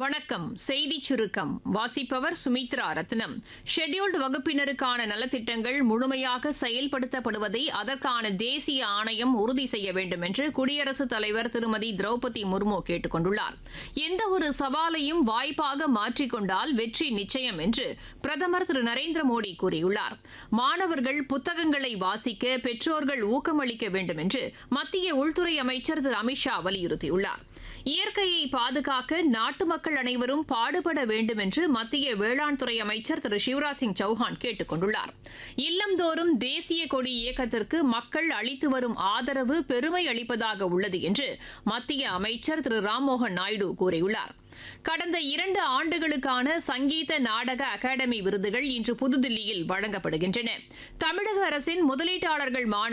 வணக்கம் செய்தி சுருக்கம் வாசிப்பவர் சுமித்ரா ரத்னம் ஷெட்யூல்டு வகுப்பினருக்கான நலத்திட்டங்கள் முழுமையாக செயல்படுத்தப்படுவதை அதற்கான தேசிய ஆணையம் உறுதி செய்ய வேண்டும் என்று குடியரசுத் தலைவர் திருமதி திரௌபதி முர்மு கேட்டுக் கொண்டுள்ளார் எந்த ஒரு சவாலையும் வாய்ப்பாக மாற்றிக்கொண்டால் வெற்றி நிச்சயம் என்று பிரதமர் திரு நரேந்திர மோடி கூறியுள்ளார் மாணவர்கள் புத்தகங்களை வாசிக்க பெற்றோர்கள் ஊக்கமளிக்க வேண்டும் என்று மத்திய உள்துறை அமைச்சர் திரு அமித்ஷா வலியுறுத்தியுள்ளார் இயற்கையை பாதுகாக்க நாட்டு மக்கள் அனைவரும் பாடுபட வேண்டும் என்று மத்திய வேளாண் துறை அமைச்சர் திரு சிவராஜ் சிங் சௌஹான் கேட்டுக் கொண்டுள்ளார் இல்லந்தோறும் தேசிய கொடி இயக்கத்திற்கு மக்கள் அளித்து வரும் ஆதரவு பெருமை அளிப்பதாக உள்ளது என்று மத்திய அமைச்சர் திரு ராம்மோகன் நாயுடு கூறியுள்ளார் கடந்த இரண்டு ஆண்டுகளுக்கான சங்கீத நாடக அகாடமி விருதுகள் இன்று புதுதில்லியில் வழங்கப்படுகின்றன தமிழக அரசின் முதலீட்டாளர்கள் மாநாடு